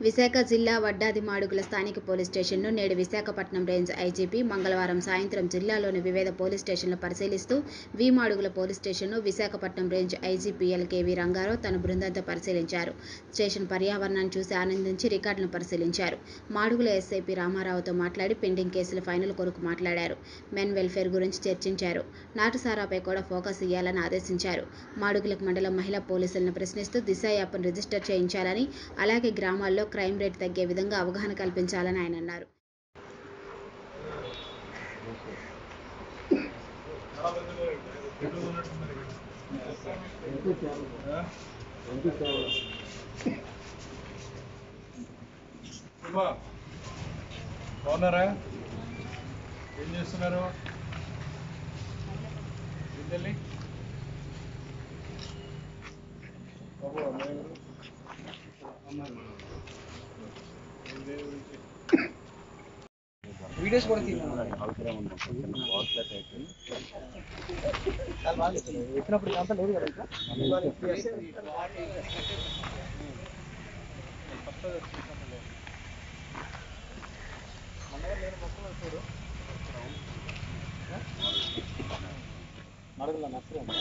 విశాఖ జిల్లా వడ్డాది మాడుగుల స్థానిక పోలీస్ స్టేషన్ను నేడు విశాఖపట్నం రేంజ్ ఐజీపీ మంగళవారం సాయంత్రం జిల్లాలోని వివిధ పోలీస్ స్టేషన్లు పరిశీలిస్తూ వి మాడుగుల పోలీస్ స్టేషన్ను Visakhapatnam range IGP LKV Rangarao తన బృందంతో పరిశీలించారు స్టేషన్ పర్యావరణాన్ని చూసి ఆనందించి రికార్డులను పరిశీలించారు మాడుగుల ఎస్ఐపి రామారావుతో మాట్లాడి పెండింగ్ కేసుల ఫైనల్ కొరకు మాట్లాడారు మెన్ వెల్ఫేర్ గురించి చర్చించారు నాటుసారాపై కూడా ఫోకస్ ఇవ్వాలని ఆదేశించారు మాడుగులకు మండలం మహిళా పోలీసులను ప్రశ్నిస్తూ దిశ యాప్ను రిజిస్టర్ చేయించాలని అలాగే గ్రామాల్లో క్రైమ్ రేట్ తగ్గే విధంగా అవగాహన కల్పించాలని ఆయన అన్నారు శుభా బాగున్నారా ఏం చేస్తున్నారు ఏంటల్లి బాబు అమ్మాయి ఎవరు? ఏం దేని గురించి? వీడియోస్ కూడా తీయాలి ఎక్కినప్పుడు ఇదంతా లేదు కదా ఇక్కడ మడగల నచ్చలేదు